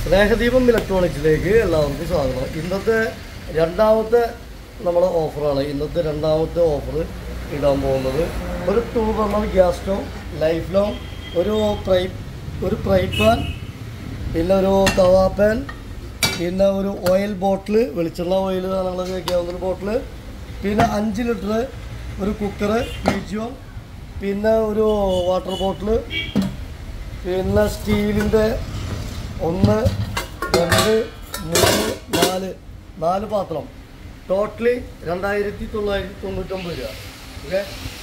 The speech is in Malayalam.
സ്നേഹദീപം ഇലക്ട്രോണിക്സിലേക്ക് എല്ലാവർക്കും സ്വാഗതം ഇന്നത്തെ രണ്ടാമത്തെ നമ്മുടെ ഓഫറാണ് ഇന്നത്തെ രണ്ടാമത്തെ ഓഫർ ഇടാൻ പോകുന്നത് ഒരു two burner gas stove life long ഒരു ഫ്രൈ ഒരു ഫ്രൈ പാൻ പിന്നെ ഒരു തവാ പാൻ പിന്നെ ഒരു ഓയിൽ ബോട്ടിൽ വെളിച്ചെണ്ണ ഓയിൽ സാധനങ്ങൾ കഴിക്കാവുന്ന ഒരു ബോട്ടിൽ പിന്നെ അഞ്ച് ലിറ്റർ ഒരു കുക്കറ് പീജിയോ പിന്നെ ഒരു വാട്ടർ ബോട്ടിൽ പിന്നെ സ്റ്റീലിൻ്റെ ഒന്ന് രണ്ട് മൂന്ന് നാല് നാല് പാത്രം ടോട്ടലി രണ്ടായിരത്തി തൊള്ളായിരത്തി തൊണ്ണൂറ്റൊമ്പത് രൂപ ഓക്കെ